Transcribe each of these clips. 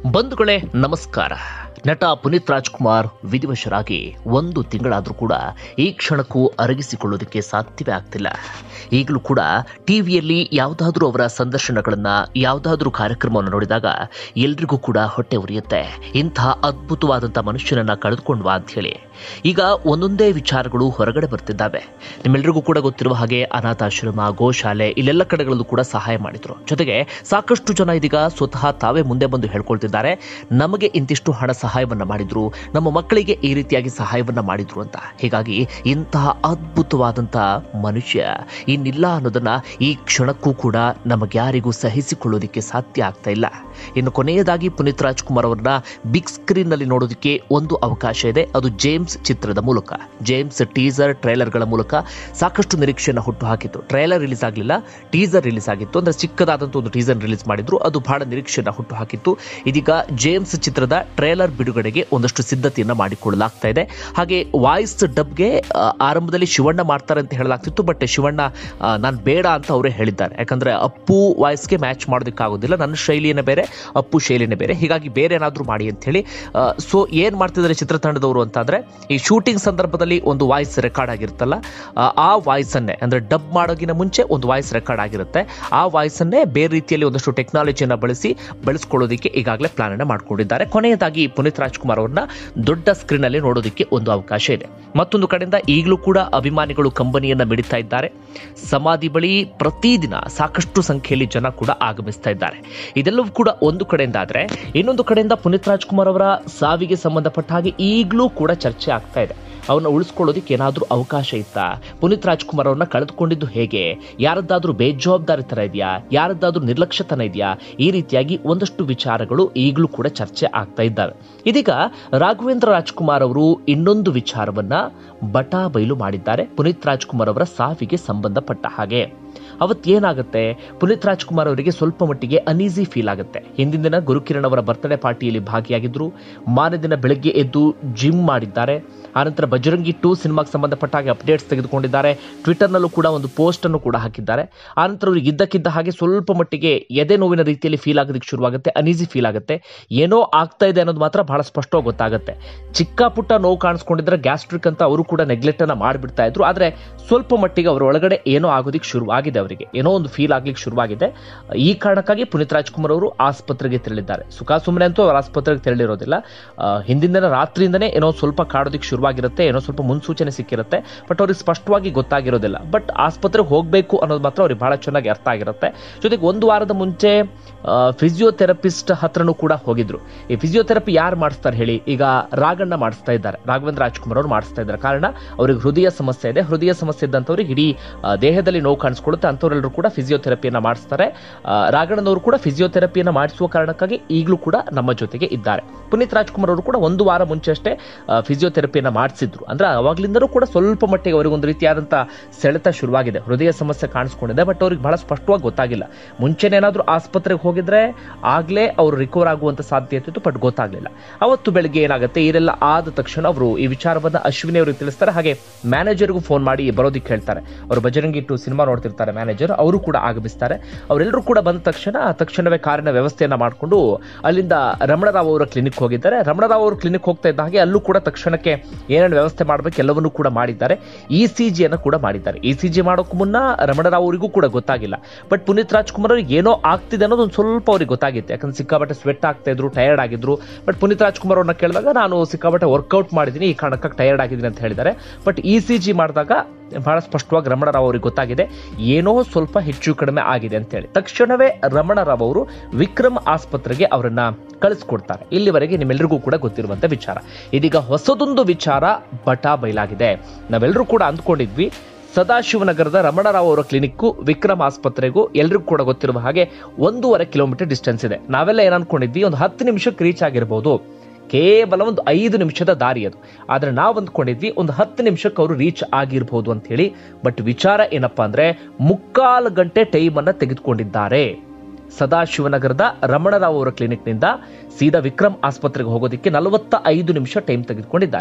ಬಂಧುಗಳೇ ನಮಸ್ಕಾರ ನಟ ಪುನೀತ್ ರಾಜ್ಕುಮಾರ್ ವಿಧಿವಶರಾಗಿ ಒಂದು ತಿಂಗಳಾದರೂ ಕೂಡ ಈ ಕ್ಷಣಕ್ಕೂ ಅರಗಿಸಿಕೊಳ್ಳೋದಕ್ಕೆ ಸಾಧ್ಯವೇ ಆಗ್ತಿಲ್ಲ ಈಗಲೂ ಕೂಡ ಟಿವಿಯಲ್ಲಿ ಯಾವುದಾದ್ರೂ ಅವರ ಸಂದರ್ಶನಗಳನ್ನು ಯಾವುದಾದ್ರೂ ಕಾರ್ಯಕ್ರಮವನ್ನು ನೋಡಿದಾಗ ಎಲ್ರಿಗೂ ಕೂಡ ಹೊಟ್ಟೆ ಉರಿಯುತ್ತೆ ಇಂತಹ ಅದ್ಭುತವಾದಂಥ ಮನುಷ್ಯನನ್ನ ಕಳೆದುಕೊಂಡ್ವಾ ಅಂತ ಹೇಳಿ ಈಗ ಒಂದೊಂದೇ ವಿಚಾರಗಳು ಹೊರಗಡೆ ಬರ್ತಿದ್ದಾವೆ ನಿಮ್ಮೆಲ್ಲರಿಗೂ ಕೂಡ ಗೊತ್ತಿರುವ ಹಾಗೆ ಅನಾಥಾಶ್ರಮ ಗೋಶಾಲೆ ಇಲ್ಲೆಲ್ಲ ಕಡೆಗಳಲ್ಲೂ ಕೂಡ ಸಹಾಯ ಮಾಡಿದ್ರು ಜೊತೆಗೆ ಸಾಕಷ್ಟು ಜನ ಇದೀಗ ಸ್ವತಃ ತಾವೇ ಮುಂದೆ ಬಂದು ಹೇಳ್ಕೊಳ್ತಿದ್ದಾರೆ ನಮಗೆ ಇಂತಿಷ್ಟು ಹಣ ಸಹಾಯವನ್ನ ಮಾಡಿದ್ರು ನಮ್ಮ ಮಕ್ಕಳಿಗೆ ಈ ರೀತಿಯಾಗಿ ಸಹಾಯವನ್ನ ಮಾಡಿದ್ರು ಅಂತ ಹೀಗಾಗಿ ಇಂತಹ ಅದ್ಭುತವಾದಂಥ ಮನುಷ್ಯ ಇನ್ನಿಲ್ಲ ಅನ್ನೋದನ್ನ ಈ ಕ್ಷಣಕ್ಕೂ ಕೂಡ ನಮಗ್ಯಾರಿಗೂ ಸಹಿಸಿಕೊಳ್ಳೋದಕ್ಕೆ ಸಾಧ್ಯ ಆಗ್ತಾ ಇಲ್ಲ ಇನ್ನು ಕೊನೆಯದಾಗಿ ಪುನೀತ್ ರಾಜ್ಕುಮಾರ್ ಅವರನ್ನ ಬಿಗ್ ಸ್ಕ್ರೀನ್ ನಲ್ಲಿ ನೋಡೋದಕ್ಕೆ ಒಂದು ಅವಕಾಶ ಇದೆ ಅದು ಜೇಮ್ಸ್ ಚಿತ್ರದ ಮೂಲಕ ಜೇಮ್ಸ್ ಟೀಸರ್ ಟ್ರೈಲರ್ಗಳ ಮೂಲಕ ಸಾಕಷ್ಟು ನಿರೀಕ್ಷೆಯನ್ನು ಹುಟ್ಟು ಹಾಕಿತ್ತು ಟ್ರೈಲರ್ ರಿಲೀಸ್ ಆಗಲಿಲ್ಲ ಟೀಸರ್ ರಿಲೀಸ್ ಆಗಿತ್ತು ಅಂದ್ರೆ ಚಿಕ್ಕದಾದಂಥ ಒಂದು ಟೀಸರ್ ರಿಲೀಸ್ ಮಾಡಿದ್ರು ಅದು ಬಹಳ ನಿರೀಕ್ಷೆಯನ್ನು ಹುಟ್ಟು ಹಾಕಿತ್ತು ಇದೀಗ ಜೇಮ್ಸ್ ಚಿತ್ರದ ಟ್ರೈಲರ್ ಬಿಡುಗಡೆಗೆ ಒಂದಷ್ಟು ಸಿದ್ಧತೆಯನ್ನ ಮಾಡಿಕೊಳ್ಳಲಾಗ್ತಾ ಇದೆ ಹಾಗೆ ವಾಯ್ಸ್ ಡಬ್ಗೆ ಆ, ಆರಂಭದಲ್ಲಿ ಶಿವಣ್ಣ ಮಾಡ್ತಾರೆ ಅಂತ ಹೇಳಲಾಗ್ತಿತ್ತು ಬಟ್ ಶಿವಣ್ಣ ನಾನು ಬೇಡ ಅಂತ ಅವರೇ ಹೇಳಿದ್ದಾರೆ ಯಾಕಂದ್ರೆ ಅಪ್ಪು ವಾಯ್ಸ್ಗೆ ಮ್ಯಾಚ್ ಮಾಡೋದಕ್ಕಾಗೋದಿಲ್ಲ ನನ್ನ ಶೈಲಿಯೇ ಬೇರೆ ಅಪ್ಪು ಶೈಲಿನೇ ಬೇರೆ ಹೀಗಾಗಿ ಬೇರೆ ಏನಾದರೂ ಮಾಡಿ ಅಂತ ಹೇಳಿ ಸೊ ಏನು ಮಾಡ್ತಿದ್ದಾರೆ ಚಿತ್ರತಂಡದವರು ಅಂತಂದ್ರೆ ಈ ಶೂಟಿಂಗ್ ಸಂದರ್ಭದಲ್ಲಿ ಒಂದು ವಾಯ್ಸ್ ರೆಕಾರ್ಡ್ ಆಗಿರುತ್ತಲ್ಲ ಆ, ಆ ವಾಯ್ಸನ್ನೇ ಅಂದ್ರೆ ಡಬ್ ಮಾಡೋಗಿನ ಮುಂಚೆ ಒಂದು ವಾಯ್ಸ್ ರೆಕಾರ್ಡ್ ಆಗಿರುತ್ತೆ ಆ ವಾಯ್ಸನ್ನೇ ಬೇರೆ ರೀತಿಯಲ್ಲಿ ಒಂದಷ್ಟು ಟೆಕ್ನಾಲಜಿಯನ್ನು ಬಳಸಿ ಬೆಳೆಸ್ಕೊಳ್ಳೋದಕ್ಕೆ ಈಗಾಗಲೇ ಪ್ಲಾನ್ ಅನ್ನ ಮಾಡ್ಕೊಂಡಿದ್ದಾರೆ ಕೊನೆಯದಾಗಿ ಪುನೀತ್ ರಾಜ್ಕುಮಾರ್ ಅವ್ರನ್ನ ದೊಡ್ಡ ಸ್ಕ್ರೀನ್ ಅಲ್ಲಿ ನೋಡೋದಕ್ಕೆ ಒಂದು ಅವಕಾಶ ಇದೆ ಮತ್ತೊಂದು ಕಡೆಯಿಂದ ಈಗಲೂ ಕೂಡ ಅಭಿಮಾನಿಗಳು ಕಂಬನಿಯನ್ನ ಮಿಡಿತಾ ಇದ್ದಾರೆ ಸಮಾಧಿ ಬಳಿ ಪ್ರತಿದಿನ ಸಾಕಷ್ಟು ಸಂಖ್ಯೆಯಲ್ಲಿ ಜನ ಕೂಡ ಆಗಮಿಸ್ತಾ ಇದ್ದಾರೆ ಇದೆಲ್ಲವೂ ಕೂಡ ಒಂದು ಕಡೆಯಿಂದ ಆದ್ರೆ ಇನ್ನೊಂದು ಕಡೆಯಿಂದ ಪುನೀತ್ ರಾಜ್ಕುಮಾರ್ ಅವರ ಸಾವಿಗೆ ಸಂಬಂಧಪಟ್ಟ ಹಾಗೆ ಈಗಲೂ ಕೂಡ ಚರ್ಚೆ ಆಗ್ತಾ ಇದೆ ಅವನ್ನ ಉಳಿಸ್ಕೊಳ್ಳೋದಕ್ಕೆ ಏನಾದರೂ ಅವಕಾಶ ಇತ್ತಾ ಪುನೀತ್ ರಾಜ್ಕುಮಾರ್ ಅವ್ರನ್ನ ಕಳೆದುಕೊಂಡಿದ್ದು ಹೇಗೆ ಯಾರದ್ದಾದ್ರೂ ಬೇಜವಾಬ್ದಾರಿ ತರ ಇದೆಯಾ ಯಾರದ್ದಾದ್ರೂ ನಿರ್ಲಕ್ಷ್ಯತನ ಇದೆಯಾ ಈ ರೀತಿಯಾಗಿ ಒಂದಷ್ಟು ವಿಚಾರಗಳು ಈಗಲೂ ಕೂಡ ಚರ್ಚೆ ಆಗ್ತಾ ಇದ್ದಾವೆ ಇದೀಗ ರಾಘವೇಂದ್ರ ರಾಜ್ಕುಮಾರ್ ಅವರು ಇನ್ನೊಂದು ವಿಚಾರವನ್ನ ಬಟಾ ಬಯಲು ಮಾಡಿದ್ದಾರೆ ಪುನೀತ್ ರಾಜ್ಕುಮಾರ್ ಅವರ ಸಾವಿಗೆ ಸಂಬಂಧಪಟ್ಟ ಹಾಗೆ ಅವತ್ತೇನಾಗುತ್ತೆ ಪುನೀತ್ ರಾಜ್ಕುಮಾರ್ ಅವರಿಗೆ ಸ್ವಲ್ಪ ಮಟ್ಟಿಗೆ ಅನೀಸಿ ಫೀಲ್ ಆಗುತ್ತೆ ಹಿಂದಿನ ದಿನ ಗುರುಕಿರಣ್ ಅವರ ಬರ್ತ್ಡೇ ಪಾರ್ಟಿಯಲ್ಲಿ ಭಾಗಿಯಾಗಿದ್ರು ಮಾರನೇ ದಿನ ಬೆಳಗ್ಗೆ ಎದ್ದು ಜಿಮ್ ಮಾಡಿದ್ದಾರೆ ಆನಂತರ ಬಜರಂಗಿ ಟೂ ಸಿನಿಮಾಗೆ ಸಂಬಂಧಪಟ್ಟ ಹಾಗೆ ಅಪ್ಡೇಟ್ಸ್ ತೆಗೆದುಕೊಂಡಿದ್ದಾರೆ ಟ್ವಿಟರ್ನಲ್ಲೂ ಕೂಡ ಒಂದು ಪೋಸ್ಟ್ ಅನ್ನು ಕೂಡ ಹಾಕಿದ್ದಾರೆ ಆನಂತರ ಅವ್ರಿಗೆ ಇದ್ದಕ್ಕಿದ್ದ ಹಾಗೆ ಸ್ವಲ್ಪ ಮಟ್ಟಿಗೆ ಎದೆ ನೋವಿನ ರೀತಿಯಲ್ಲಿ ಫೀಲ್ ಆಗೋದಕ್ಕೆ ಶುರುವಾಗುತ್ತೆ ಅನೀಸಿ ಫೀಲ್ ಆಗುತ್ತೆ ಏನೋ ಆಗ್ತಾ ಇದೆ ಅನ್ನೋದು ಮಾತ್ರ ಬಹಳ ಸ್ಪಷ್ಟವಾಗಿ ಗೊತ್ತಾಗುತ್ತೆ ಚಿಕ್ಕ ಪುಟ್ಟ ನೋವು ಕಾಣಿಸ್ಕೊಂಡಿದ್ರೆ ಗ್ಯಾಸ್ಟ್ರಿಕ್ ಅಂತ ಅವರು ಕೂಡ ನೆಗ್ಲೆಕ್ಟ್ ಅನ್ನ ಮಾಡಿಬಿಡ್ತಾ ಇದ್ರು ಆದ್ರೆ ಸ್ವಲ್ಪ ಮಟ್ಟಿಗೆ ಅವರ ಒಳಗಡೆ ಏನೋ ಆಗೋದಿಕ್ಕೆ ಶುರುವಾಗಿದೆ ಅವರಿಗೆ ಏನೋ ಒಂದು ಫೀಲ್ ಆಗ್ಲಿಕ್ಕೆ ಶುರುವಾಗಿದೆ ಈ ಕಾರಣಕ್ಕಾಗಿ ಪುನೀತ್ ರಾಜ್ಕುಮಾರ್ ಅವರು ಆಸ್ಪತ್ರೆಗೆ ತೆರಳಿದ್ದಾರೆ ಸುಖ ಸುಮ್ಮನೆ ಅಂತೂ ಅವ್ರ ಆಸ್ಪತ್ರೆಗೆ ತೆರಳಿರೋದಿಲ್ಲ ಆ, ಹಿಂದಿನ ದಿನ ರಾತ್ರಿಯಿಂದನೇ ಏನೋ ಸ್ವಲ್ಪ ಕಾಡೋದಿಕ್ಕೆ ಶುರುವಾಗಿರುತ್ತೆ ಏನೋ ಸ್ವಲ್ಪ ಮುನ್ಸೂಚನೆ ಸಿಕ್ಕಿರುತ್ತೆ ಬಟ್ ಅವ್ರಿಗೆ ಸ್ಪಷ್ಟವಾಗಿ ಗೊತ್ತಾಗಿರೋದಿಲ್ಲ ಬಟ್ ಆಸ್ಪತ್ರೆಗೆ ಹೋಗಬೇಕು ಅನ್ನೋದು ಮಾತ್ರ ಅವ್ರಿಗೆ ಬಹಳ ಚೆನ್ನಾಗಿ ಅರ್ಥ ಆಗಿರುತ್ತೆ ಜೊತೆಗೆ ಒಂದು ವಾರದ ಮುಂಚೆ ಫಿಸಿಯೋಥೆರಪಿಸ್ಟ್ ಹತ್ರನೂ ಕೂಡ ಹೋಗಿದ್ರು ಈ ಫಿಸಿಯೋಥೆರಪಿ ಯಾರು ಮಾಡಿಸ್ತಾರೆ ಹೇಳಿ ಈಗ ರಾಗಣ್ಣ ಮಾಡಿಸ್ತಾ ಇದ್ದಾರೆ ರಾಘವೇಂದ್ರ ರಾಜ್ಕುಮಾರ್ ಅವರು ಮಾಡಿಸ್ತಾ ಇದ್ದಾರೆ ಕಾರಣ ಅವ್ರಿಗೆ ಹೃದಯ ಸಮಸ್ಯೆ ಇದೆ ಹೃದಯ ಸಮಸ್ಯೆ ಇದ್ದಂಥವ್ರಿಗೆ ಇಡೀ ಆ, ದೇಹದಲ್ಲಿ ನೋವು ಕಾಣಿಸ್ಕೊಳ್ಳುತ್ತೆ ಅಂಥವರೆಲ್ಲರೂ ಕೂಡ ಫಿಸಿಯೋಥೆರಪಿಯನ್ನ ಮಾಡಿಸ್ತಾರೆ ಆ, ರಾಘಣ್ಣನವರು ಕೂಡ ಫಿಸಿಯೋಥೆರಪಿಯನ್ನ ಮಾಡಿಸುವ ಕಾರಣಕ್ಕಾಗಿ ಈಗಲೂ ಕೂಡ ನಮ್ಮ ಜೊತೆಗೆ ಇದ್ದಾರೆ ಪುನೀತ್ ರಾಜ್ಕುಮಾರ್ ಅವರು ಕೂಡ ಒಂದು ವಾರ ಮುಂಚೆ ಅಷ್ಟೇ ಫಿಸಿಯೋಥೆರಪಿಯನ್ನ ಮಾಡಿಸಿದ್ರು ಅಂದ್ರೆ ಅವಾಗ್ಲಿಂದನೂ ಕೂಡ ಸ್ವಲ್ಪ ಮಟ್ಟಿಗೆ ಅವರಿಗೆ ಒಂದು ರೀತಿಯಾದಂಥ ಸೆಳೆತ ಶುರುವಾಗಿದೆ ಹೃದಯ ಸಮಸ್ಯೆ ಕಾಣಿಸ್ಕೊಂಡಿದೆ ಬಟ್ ಅವ್ರಿಗೆ ಬಹಳ ಸ್ಪಷ್ಟವಾಗಿ ಗೊತ್ತಾಗಿಲ್ಲ ಮುಂಚೆನೇ ಏನಾದರೂ ಆಸ್ಪತ್ರೆಗೆ ಹೋಗಿದ್ರೆ ಆಗ್ಲೇ ಅವರು ರಿಕವರ್ ಆಗುವಂತ ಸಾಧ್ಯತೆ ಇತ್ತು ಬಟ್ ಗೊತ್ತಾಗ್ಲಿಲ್ಲ ಅವತ್ತು ಬೆಳಗ್ಗೆ ಏನಾಗುತ್ತೆ ಇದೆಲ್ಲ ಆದ ತಕ್ಷಣ ಅವರು ಈ ವಿಚಾರವನ್ನ ಅಶ್ವಿನಿ ಅವರಿಗೆ ತಿಳಿಸ್ತಾರೆ ಹಾಗೆ ಮ್ಯಾನೇಜರ್ಗೂ ಫೋನ್ ಮಾಡಿ ಬರೋದಿಕ್ಕೆ ಹೇಳ್ತಾರೆ ಅವರು ಬಜರಂಗಿ ಟು ಸಿನಿಮಾ ನೋಡ್ತಿರ್ತಾರೆ ಮ್ಯಾನೇಜರ್ ಅವರು ಕೂಡ ಆಗಮಿಸ್ತಾರೆ ಅವರೆಲ್ಲರೂ ಕೂಡ ಬಂದ ತಕ್ಷಣ ತಕ್ಷಣವೇ ಕಾರಿನ ವ್ಯವಸ್ಥೆಯನ್ನ ಮಾಡಿಕೊಂಡು ಅಲ್ಲಿಂದ ರಮಣರಾವ್ ಅವರ ಕ್ಲಿನಿಕ್ ಹೋಗಿದ್ದಾರೆ ರಮಣರಾವ್ ಅವರು ಕ್ಲಿನಿಕ್ ಹೋಗ್ತಾ ಇದ್ದ ಹಾಗೆ ಅಲ್ಲೂ ಕೂಡ ತಕ್ಷಣಕ್ಕೆ ಏನೇನು ವ್ಯವಸ್ಥೆ ಮಾಡಬೇಕು ಎಲ್ಲವನ್ನೂ ಕೂಡ ಮಾಡಿದ್ದಾರೆ ಇ ಸಿ ಜಿಯನ್ನು ಕೂಡ ಮಾಡಿದ್ದಾರೆ ಇ ಸಿ ಜಿ ಮಾಡೋಕೆ ಮುನ್ನ ರಮಣರಾವ್ ಅವರಿಗೂ ಕೂಡ ಗೊತ್ತಾಗಿಲ್ಲ ಬಟ್ ಪುನೀತ್ ರಾಜ್ಕುಮಾರ್ ಅವ್ರಿಗೆ ಏನೋ ಆಗ್ತಿದೆ ಅನ್ನೋದು ಒಂದು ಸ್ವಲ್ಪ ಅವ್ರಿಗೆ ಗೊತ್ತಾಗಿತ್ತು ಯಾಕಂದ್ರೆ ಸಿಕ್ಕಾಪಟ್ಟೆ ಸ್ವೆಟ್ ಆಗ್ತಾ ಇದ್ರು ಟಯರ್ಡ್ ಆಗಿದ್ರು ಬಟ್ ಪುನೀತ್ ರಾಜ್ಕುಮಾರ್ ಅವ್ರನ್ನ ಕೇಳಿದಾಗ ನಾನು ಸಿಕ್ಕಾಪಟ್ಟೆ ವರ್ಕೌಟ್ ಮಾಡಿದ್ದೀನಿ ಈ ಕಾರಣಕ್ಕಾಗಿ ಟಯರ್ಡ್ ಆಗಿದ್ದೀನಿ ಅಂತ ಹೇಳಿದ್ದಾರೆ ಬಟ್ ಇ ಸಿ ಜಿ ಮಾಡಿದಾಗ ಬಹಳ ಸ್ಪಷ್ಟವಾಗಿ ರಮಣರಾವ್ ಅವರಿಗೆ ಗೊತ್ತಾಗಿದೆ ಏನೋ ಸ್ವಲ್ಪ ಹೆಚ್ಚು ಕಡಿಮೆ ಆಗಿದೆ ಅಂತ ಹೇಳಿ ತಕ್ಷಣವೇ ರಮಣರಾವ್ ಅವರು ವಿಕ್ರಮ್ ಆಸ್ಪತ್ರೆಗೆ ಅವರನ್ನ ಕಳಿಸ್ಕೊಡ್ತಾರೆ ಇಲ್ಲಿವರೆಗೆ ನಿಮ್ಮೆಲ್ಲರಿಗೂ ಕೂಡ ಗೊತ್ತಿರುವಂತ ವಿಚಾರ ಇದೀಗ ಹೊಸದೊಂದು ವಿಚಾರ ಬಟಾ ಬಯಲಾಗಿದೆ ನಾವೆಲ್ಲರೂ ಕೂಡ ಅಂದ್ಕೊಂಡಿದ್ವಿ ಸದಾಶಿವನಗರದ ರಮಣರಾವ್ ಅವರ ಕ್ಲಿನಿಕ್ಕು ವಿಕ್ರಮ್ ಆಸ್ಪತ್ರೆಗೂ ಎಲ್ರಿಗೂ ಕೂಡ ಗೊತ್ತಿರುವ ಹಾಗೆ ಒಂದೂವರೆ ಕಿಲೋಮೀಟರ್ ಡಿಸ್ಟೆನ್ಸ್ ಇದೆ ನಾವೆಲ್ಲ ಏನ್ ಅನ್ಕೊಂಡಿದ್ವಿ ಒಂದು ಹತ್ತು ನಿಮಿಷಕ್ಕೆ ರೀಚ್ ಆಗಿರ್ಬೋದು ಕೇವಲ ಒಂದು ಐದು ನಿಮಿಷದ ದಾರಿ ಅದು ಆದ್ರೆ ನಾವು ಅಂದ್ಕೊಂಡಿದ್ವಿ ಒಂದು ಹತ್ತು ನಿಮಿಷಕ್ಕೆ ಅವರು ರೀಚ್ ಆಗಿರ್ಬೋದು ಅಂತ ಹೇಳಿ ಬಟ್ ವಿಚಾರ ಏನಪ್ಪಾ ಅಂದ್ರೆ ಮುಕ್ಕಾಲು ಗಂಟೆ ಟೈಮ್ ಅನ್ನ ತೆಗೆದುಕೊಂಡಿದ್ದಾರೆ ಸದಾಶಿವನಗರದ ರಮಣರಾವ್ ಅವರ ಕ್ಲಿನಿಕ್ನಿಂದ ಸೀದಾ ವಿಕ್ರಮ್ ಆಸ್ಪತ್ರೆಗೆ ಹೋಗೋದಕ್ಕೆ ನಲವತ್ತ ಐದು ನಿಮಿಷ ಟೈಮ್ ತೆಗೆದುಕೊಂಡಿದ್ದಾರೆ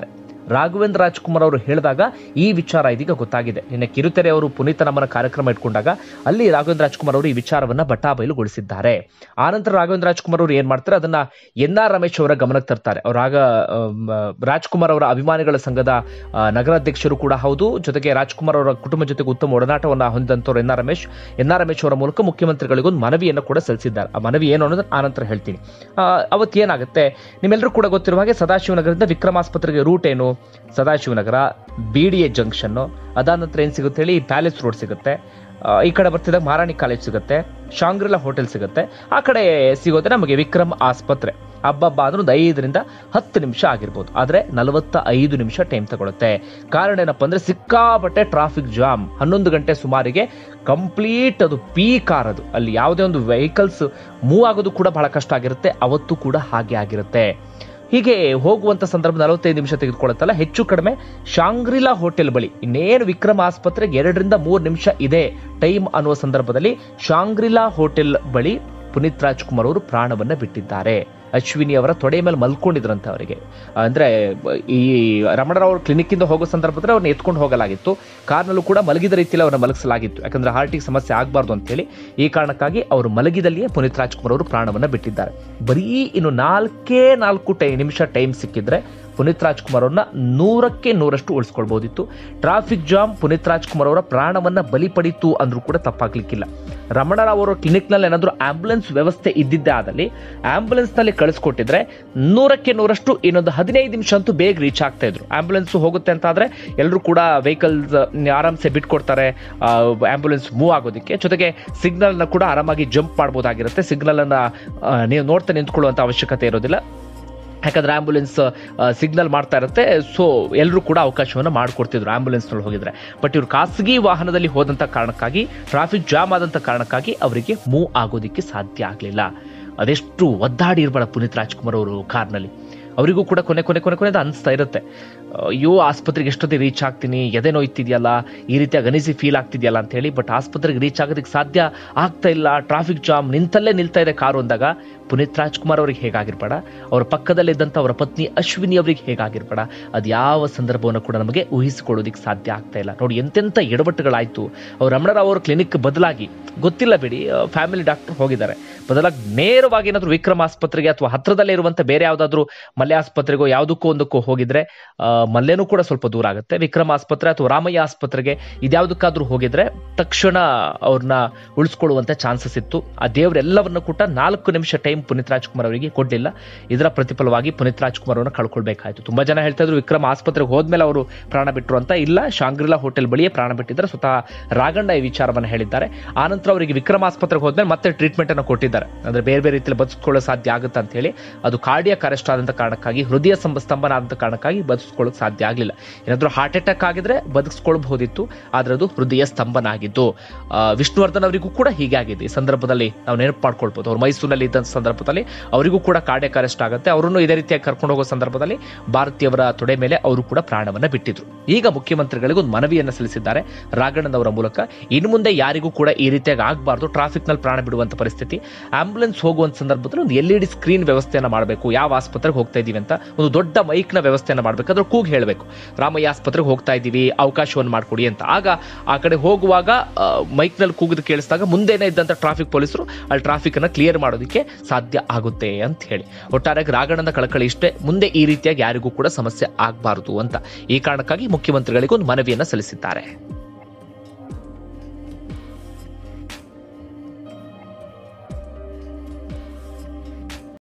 ರಾಘವೇಂದ್ರ ರಾಜ್ಕುಮಾರ್ ಅವರು ಹೇಳಿದಾಗ ಈ ವಿಚಾರ ಇದೀಗ ಗೊತ್ತಾಗಿದೆ ನಿನ್ನೆ ಕಿರುತೆರೆ ಅವರು ಪುನೀತ ನಮ್ಮನ ಕಾರ್ಯಕ್ರಮ ಇಟ್ಕೊಂಡಾಗ ಅಲ್ಲಿ ರಾಘವೇಂದ್ರ ರಾಜ್ಕುಮಾರ್ ಅವರು ಈ ವಿಚಾರವನ್ನ ಬಟಾಬಯಲುಗೊಳಿಸಿದ್ದಾರೆ ಆನಂತರ ರಾಘವೇಂದ್ರ ರಾಜ್ಕುಮಾರ್ ಅವರು ಏನ್ ಮಾಡ್ತಾರೆ ಅದನ್ನ ಎನ್ ಆರ್ ರಮೇಶ್ ಅವರ ಗಮನಕ್ಕೆ ತರ್ತಾರೆ ಅವ್ರ ಆಗ ಆಮ್, ರಾಜ್ಕುಮಾರ್ ಅವರ ಅಭಿಮಾನಿಗಳ ಸಂಘದ ಆ, ನಗರಾಧ್ಯಕ್ಷರು ಕೂಡ ಹೌದು ಜೊತೆಗೆ ರಾಜ್ಕುಮಾರ್ ಅವರ ಕುಟುಂಬ ಜೊತೆಗೆ ಉತ್ತಮ ಒಡನಾಟವನ್ನ ಹೊಂದಿದಂತವ್ರು N R Ramesh N R Ramesh ಅವರ ಮೂಲಕ ಮುಖ್ಯಮಂತ್ರಿಗಳಿಗೊಂದು ಮನವಿಯನ್ನು ಕೂಡ ಸಲ್ಲಿಸಿದ್ದಾರೆ ಆ ಮನವಿ ಏನು ಅನ್ನೋದನ್ನ ಆನಂತರ ಹೇಳ್ತೀನಿ ಆ, ಅವತ್ತು ಏನಾಗುತ್ತೆ ನಿಮ್ಮೆಲ್ಲರೂ ಕೂಡ ಗೊತ್ತಿರುವ ಹಾಗೆ ಸದಾಶಿವನಗರದಿಂದ ವಿಕ್ರಮ್ ಆಸ್ಪತ್ರೆಗೆ ರೂಟ್ ಏನು Sadashivanagar B D A junction ಅದಾದ ನಂತರ ಏನು ಸಿಗುತ್ತೆ ಹೇಳಿ ಪ್ಯಾಲೇಸ್ ರೋಡ್ ಸಿಗುತ್ತೆ ಆ, ಈ ಕಡೆ ಬರ್ತಿದ್ದಾಗ ಮಹಾರಾಣಿ ಕಾಲೇಜ್ ಸಿಗುತ್ತೆ ಶಾಂಗ್ರಿಲಾ ಹೋಟೆಲ್ ಸಿಗುತ್ತೆ ಆ ಕಡೆ ಸಿಗೋದೆ ನಮಗೆ ವಿಕ್ರಮ್ ಆಸ್ಪತ್ರೆ ಹಬ್ಬಬ್ಬ ಅಂದ್ರೆ ಒಂದು ಐದರಿಂದ ಹತ್ತು ನಿಮಿಷ ಆಗಿರ್ಬೋದು ಆದರೆ ನಲವತ್ತ ಐದು ನಿಮಿಷ ಟೈಮ್ ತಗೊಳುತ್ತೆ ಕಾರಣ ಏನಪ್ಪ ಅಂದ್ರೆ ಸಿಕ್ಕಾಪಟ್ಟೆ ಟ್ರಾಫಿಕ್ ಜಾಮ್ ಹನ್ನೊಂದು ಗಂಟೆ ಸುಮಾರಿಗೆ ಕಂಪ್ಲೀಟ್ ಅದು ಪೀಕ್ ಆರದು ಅಲ್ಲಿ ಯಾವುದೇ ಒಂದು ವೆಹಿಕಲ್ಸ್ ಮೂವ್ ಆಗೋದು ಕೂಡ ಬಹಳ ಕಷ್ಟ ಆಗಿರುತ್ತೆ ಅವತ್ತು ಕೂಡ ಹಾಗೆ ಆಗಿರುತ್ತೆ ಹೀಗೆ ಹೋಗುವಂತ ಸಂದರ್ಭ ನಲವತ್ತೈದು ನಿಮಿಷ ತೆಗೆದುಕೊಳ್ಳುತ್ತಲ್ಲ ಹೆಚ್ಚು ಕಡಿಮೆ ಶಾಂಗ್ರಿಲಾ ಹೋಟೆಲ್ ಬಳಿ ಇನ್ನೇನು ವಿಕ್ರಮ್ ಆಸ್ಪತ್ರೆಗೆ ಎರಡರಿಂದ ಮೂರು ನಿಮಿಷ ಇದೆ ಟೈಮ್ ಅನ್ನುವ ಸಂದರ್ಭದಲ್ಲಿ ಶಾಂಗ್ರಿಲಾ ಹೋಟೆಲ್ ಬಳಿ ಪುನೀತ್ ರಾಜ್ಕುಮಾರ್ ಅವರು ಪ್ರಾಣವನ್ನ ಬಿಟ್ಟಿದ್ದಾರೆ ಅಶ್ವಿನಿ ಅವರ ತೊಡೆ ಮೇಲೆ ಮಲ್ಕೊಂಡಿದ್ರಂತೆ ಅವರಿಗೆ ಅಂದ್ರೆ ಈ ರಮಣರಾವ್ ಅವ್ರ ಕ್ಲಿನಿಕ್ ಇಂದ ಹೋಗೋ ಸಂದರ್ಭದಲ್ಲಿ ಅವ್ರನ್ನ ಎತ್ಕೊಂಡು ಹೋಗಲಾಗಿತ್ತು ಕಾರ್ನಲ್ಲೂ ಕೂಡ ಮಲಗಿದ ರೀತಿಯಲ್ಲಿ ಅವ್ರನ್ನ ಮಲಗಿಸಲಾಗಿತ್ತು ಯಾಕಂದ್ರೆ ಹಾರ್ಟಿಗೆ ಸಮಸ್ಯೆ ಆಗಬಾರ್ದು ಅಂತ ಹೇಳಿ ಈ ಕಾರಣಕ್ಕಾಗಿ ಅವರು ಮಲಗಿದಲ್ಲಿಯೇ ಪುನೀತ್ ರಾಜ್ಕುಮಾರ್ ಅವರು ಪ್ರಾಣವನ್ನ ಬಿಟ್ಟಿದ್ದಾರೆ ಬರೀ ಇನ್ನು ನಾಲ್ಕೇ ನಾಲ್ಕು ಟೈ ನಿಮಿಷ ಟೈಮ್ ಸಿಕ್ಕಿದ್ರೆ ಪುನೀತ್ ರಾಜ್ಕುಮಾರ್ ಅವ್ರನ್ನ ನೂರಕ್ಕೆ ನೂರಷ್ಟು ಉಳಿಸ್ಕೊಳ್ಬಹುದಿತ್ತು ಟ್ರಾಫಿಕ್ ಜಾಮ್ ಪುನೀತ್ ರಾಜ್ಕುಮಾರ್ ಅವರ ಪ್ರಾಣವನ್ನ ಬಲಿ ಪಡಿತು ಅಂದ್ರೂ ಕೂಡ ತಪ್ಪಾಗ್ಲಿಕ್ಕಿಲ್ಲ ರಮಣರಾವ್ ಅವರ ಕ್ಲಿನಿಕ್ನಲ್ಲಿ ಏನಾದರೂ ಆಂಬ್ಯುಲೆನ್ಸ್ ವ್ಯವಸ್ಥೆ ಇದ್ದಿದ್ದೇ ಆದಲ್ಲಿ ಆಂಬ್ಯುಲೆನ್ಸ್ ನಲ್ಲಿ ಕಳಿಸ್ಕೊಟ್ಟಿದ್ರೆ ನೂರಕ್ಕೆ ನೂರಷ್ಟು ಇನ್ನೊಂದು ಹದಿನೈದು ನಿಮಿಷ ಅಂತೂ ಬೇಗ ರೀಚ್ ಆಗ್ತಾ ಇದ್ರು ಆಂಬ್ಯುಲೆನ್ಸ್ ಹೋಗುತ್ತೆ ಅಂತ ಆದ್ರೆ ಎಲ್ಲರೂ ಕೂಡ ವೆಹಿಕಲ್ಸ್ ಆರಾಮ್ಸೆ ಬಿಟ್ಕೊಡ್ತಾರೆ ಆಂಬ್ಯುಲೆನ್ಸ್ ಮೂವ್ ಆಗೋದಕ್ಕೆ ಜೊತೆಗೆ ಸಿಗ್ನಲ್ ನ ಕೂಡ ಆರಾಮಾಗಿ ಜಂಪ್ ಮಾಡ್ಬೋದಾಗಿರುತ್ತೆ ಸಿಗ್ನಲ್ ಅನ್ನ ಆ, ನೀವು ನೋಡ್ತಾ ನಿಂತ್ಕೊಳ್ಳುವಂತ ಅವಶ್ಯಕತೆ ಇರೋದಿಲ್ಲ ಯಾಕಂದ್ರೆ ಆಂಬ್ಯುಲೆನ್ಸ್ ಸಿಗ್ನಲ್ ಮಾಡ್ತಾ ಇರುತ್ತೆ ಸೊ ಎಲ್ಲರೂ ಕೂಡ ಅವಕಾಶವನ್ನು ಮಾಡಿಕೊಡ್ತಿದ್ರು ಆಂಬ್ಯುಲೆನ್ಸ್ನಲ್ಲಿ ಹೋಗಿದ್ರೆ ಬಟ್ ಇವರು ಖಾಸಗಿ ವಾಹನದಲ್ಲಿ ಹೋದಂಥ ಕಾರಣಕ್ಕಾಗಿ ಟ್ರಾಫಿಕ್ ಜಾಮ್ ಆದಂಥ ಕಾರಣಕ್ಕಾಗಿ ಅವರಿಗೆ ಮೂವ್ ಆಗೋದಕ್ಕೆ ಸಾಧ್ಯ ಆಗಲಿಲ್ಲ ಅದೆಷ್ಟು ಒದ್ದಾಡಿ ಇರಬೇಡ ಪುನೀತ್ ರಾಜ್ಕುಮಾರ್ ಅವರು ಕಾರ್ನಲ್ಲಿ ಅವರಿಗೂ ಕೂಡ ಕೊನೆ ಕೊನೆ ಕೊನೆ ಕೊನೆದು ಅನಿಸ್ತಾ ಇರುತ್ತೆ ಅಯ್ಯೋ ಆಸ್ಪತ್ರೆಗೆ ಎಷ್ಟೊತ್ತಿಗೆ ರೀಚ್ ಆಗ್ತೀನಿ ಎದೆ ನೋಯ್ತಿದೆಯಲ್ಲ ಈ ರೀತಿಯಾಗಿ ಅನಿಸಿ ಫೀಲ್ ಆಗ್ತಿದೆಯಲ್ಲ ಅಂತ ಹೇಳಿ ಬಟ್ ಆಸ್ಪತ್ರೆಗೆ ರೀಚ್ ಆಗೋದಕ್ಕೆ ಸಾಧ್ಯ ಆಗ್ತಾ ಇಲ್ಲ ಟ್ರಾಫಿಕ್ ಜಾಮ್ ನಿಂತಲ್ಲೇ ನಿಲ್ತಾ ಇದೆ ಕಾರು ಅಂದಾಗ ಪುನೀತ್ ರಾಜ್ಕುಮಾರ್ ಅವ್ರಿಗೆ ಹೇಗಾಗಿರ್ಬೇಡ ಅವರ ಪಕ್ಕದಲ್ಲಿದ್ದಂಥ ಅವರ ಪತ್ನಿ ಅಶ್ವಿನಿ ಅವರಿಗೆ ಹೇಗಾಗಿರ್ಬೇಡ ಅದು ಯಾವ ಸಂದರ್ಭವನ್ನು ಕೂಡ ನಮಗೆ ಊಹಿಸಿಕೊಳ್ಳೋದಕ್ಕೆ ಸಾಧ್ಯ ಆಗ್ತಾ ಇಲ್ಲ ನೋಡಿ ಎಂತೆಂಥ ಎಡವಟ್ಟುಗಳಾಯ್ತು ಅವ್ರು ರಮಣರಾವ್ ಅವ್ರ ಕ್ಲಿನಿಕ್ ಬದಲಾಗಿ ಗೊತ್ತಿಲ್ಲ ಬಿಡಿ ಫ್ಯಾಮಿಲಿ ಡಾಕ್ಟರ್ ಹೋಗಿದ್ದಾರೆ ಬದಲಾಗಿ ನೇರವಾಗಿ ಏನಾದರೂ ವಿಕ್ರಮ್ ಆಸ್ಪತ್ರೆಗೆ ಅಥವಾ ಹತ್ರದಲ್ಲೇ ಇರುವಂಥ ಬೇರೆ ಯಾವುದಾದ್ರೂ ಮಲ್ಯ ಆಸ್ಪತ್ರೆಗೋ ಯಾವುದಕ್ಕೂ ಒಂದಕ್ಕೂ ಹೋಗಿದ್ರೆ ಆ, ಮಲ್ಯನೂ ಕೂಡ ಸ್ವಲ್ಪ ದೂರ ಆಗುತ್ತೆ ವಿಕ್ರಮ್ ಆಸ್ಪತ್ರೆ ಅಥವಾ ರಾಮಯ್ಯ ಆಸ್ಪತ್ರೆಗೆ ಇದ್ಯಾವುದಕ್ಕಾದ್ರೂ ಹೋಗಿದ್ರೆ ತಕ್ಷಣ ಅವ್ರನ್ನ ಉಳಿಸ್ಕೊಳ್ಳುವಂತ ಚಾನ್ಸಸ್ ಇತ್ತು ಆ ದೇವರೆಲ್ಲವನ್ನು ಕೂಡ ನಾಲ್ಕು ನಿಮಿಷ ಟೈಮ್ ಪುನೀತ್ ರಾಜ್ಕುಮಾರ್ ಅವರಿಗೆ ಕೊಡ್ಲಿಲ್ಲ ಇದರ ಪ್ರತಿಫಲವಾಗಿ ಪುನೀತ್ ರಾಜ್ಕುಮಾರ್ ಅವರನ್ನ ಕಳ್ಕೊಳ್ಬೇಕಾಯ್ತು ತುಂಬಾ ಜನ ಹೇಳ್ತಾ ಇದ್ರು ವಿಕ್ರಮ್ ಆಸ್ಪತ್ರೆಗೆ ಹೋದ್ಮೇಲೆ ಅವರು ಪ್ರಾಣ ಬಿಟ್ಟರು ಅಂತ ಇಲ್ಲ ಶಾಂಗ್ರಿಲಾ ಹೋಟೆಲ್ ಬಳಿಯೇ ಪ್ರಾಣ ಬಿಟ್ಟಿದ್ದಾರೆ ಸ್ವತಃ ರಾಗಣ್ಣ ಈ ವಿಚಾರವನ್ನು ಹೇಳಿದ್ದಾರೆ ಆನಂತರ ಅವರಿಗೆ ವಿಕ್ರಮ್ ಆಸ್ಪತ್ರೆಗೆ ಹೋದ್ಮೇಲೆ ಮತ್ತೆ ಟ್ರೀಟ್ಮೆಂಟ್ ಅನ್ನು ಕೊಟ್ಟಿದ್ದಾರೆ ಅಂದ್ರೆ ಬೇರೆ ಬೇರೆ ರೀತಿಯಲ್ಲಿ ಬದುಕಿಕೊಳ್ಳೋ ಸಾಧ್ಯ ಆಗುತ್ತೆ ಅಂತ ಹೇಳಿ ಅದು ಕಾರ್ಡಿಯಕ್ ಅರೆಸ್ಟ್ ಆದಂತ ಕಾರಣಕ್ಕಾಗಿ ಹೃದಯ ಸಂಬ- ಸ್ತಂಭನ ಆದಂತ ಕಾರಣಕ್ಕಾಗಿ ಬದುಕಿಸ್ಕೊಳ್ಳೋಕೆ ಸಾಧ್ಯ ಆಗಲಿಲ್ಲ ಏನಾದ್ರೂ ಹಾರ್ಟ್ ಅಟ್ಯಾಕ್ ಆಗಿದ್ರೆ ಬದುಕಿಸ್ಕೊಳ್ಬಹುದಿತ್ತು ಆದ್ರೆ ಅದು ಹೃದಯ ಸ್ತಂಭನ ಆಗಿದ್ದು ಆ, ವಿಷ್ಣುವರ್ಧನ್ ಅವರಿಗೂ ಕೂಡ ಹೀಗೆ ಆಗಿದೆ ಈ ಸಂದರ್ಭದಲ್ಲಿ ನಾವು ನೆನಪು ಮಾಡ್ಕೊಳ್ಬಹುದು ಅವ್ರು ಮೈಸೂರಿನಲ್ಲಿ ಇದ್ದಂಥ ಸಂದರ್ಭದಲ್ಲಿ ಅವರಿಗೂ ಕೂಡ ಕಾರ್ಡಿಯಕ್ ಅರೆಸ್ಟ್ ಆಗುತ್ತೆ ಅವರನ್ನು ಇದೇ ರೀತಿಯಾಗಿ ಕರ್ಕೊಂಡು ಹೋಗೋ ಸಂದರ್ಭದಲ್ಲಿ ಭಾರತೀಯವರ ತೊಡೆ ಮೇಲೆ ಅವರು ಕೂಡ ಪ್ರಾಣವನ್ನ ಬಿಟ್ಟಿದ್ರು ಈಗ ಮುಖ್ಯಮಂತ್ರಿಗಳಿಗೆ ಒಂದು ಮನವಿಯನ್ನು ಸಲ್ಲಿಸಿದ್ದಾರೆ ರಾಘಣ್ಣನವರ ಮೂಲಕ ಇನ್ನು ಮುಂದೆ ಯಾರಿಗೂ ಕೂಡ ಈ ರೀತಿಯಾಗಿ ಆಗಬಾರ್ದು ಟ್ರಾಫಿಕ್ ನಲ್ಲಿ ಪ್ರಾಣ ಬಿಡುವಂತ ಪರಿಸ್ಥಿತಿ ಆಂಬ್ಯುಲೆನ್ಸ್ ಹೋಗುವಂತ ಸಂದರ್ಭದಲ್ಲಿ ಒಂದು ಎಲ್ ಇ ಡಿ ಸ್ಕ್ರೀನ್ ವ್ಯವಸ್ಥೆಯನ್ನ ಮಾಡಬೇಕು ಯಾವ ಆಸ್ಪತ್ರೆಗೆ ಹೋಗ್ತಾ ಇದೀವಿ ಅಂತ ಒಂದು ದೊಡ್ಡ ಮೈಕ್ ನ ವ್ಯವಸ್ಥೆಯನ್ನ ಮಾಡಬೇಕು ಅದ್ರ ಕೂಗ್ ಹೇಳಬೇಕು ರಾಮಯ್ಯ ಆಸ್ಪತ್ರೆಗೆ ಹೋಗ್ತಾ ಇದೀವಿ ಅವಕಾಶವನ್ನು ಮಾಡಿಕೊಡಿ ಅಂತ ಆಗ ಆ ಕಡೆ ಹೋಗುವಾಗ ಮೈಕ್ ನಲ್ಲಿ ಕೂಗಿದ ಕೇಳಿಸಿದಾಗ ಮುಂದೆನೇ ಇದ್ದಂತ ಟ್ರಾಫಿಕ್ ಪೊಲೀಸರು ಅಲ್ಲಿ ಟ್ರಾಫಿಕ್ ಅನ್ನ ಕ್ಲಿಯರ್ ಮಾಡೋದಕ್ಕೆ ಸಾಧ್ಯ ಆಗುತ್ತೆ ಅಂತ ಹೇಳಿ ಒಟ್ಟಾರೆಯಾಗಿ ರಾಘಣ್ಣನ ಕಳಕಳಿ ಇಷ್ಟೇ ಮುಂದೆ ಈ ರೀತಿಯಾಗಿ ಯಾರಿಗೂ ಕೂಡ ಸಮಸ್ಯೆ ಆಗಬಾರದು ಅಂತ ಈ ಕಾರಣಕ್ಕಾಗಿ ಮುಖ್ಯಮಂತ್ರಿಗಳಿಗೆ ಒಂದು ಮನವಿಯನ್ನ ಸಲ್ಲಿಸಿದ್ದಾರೆ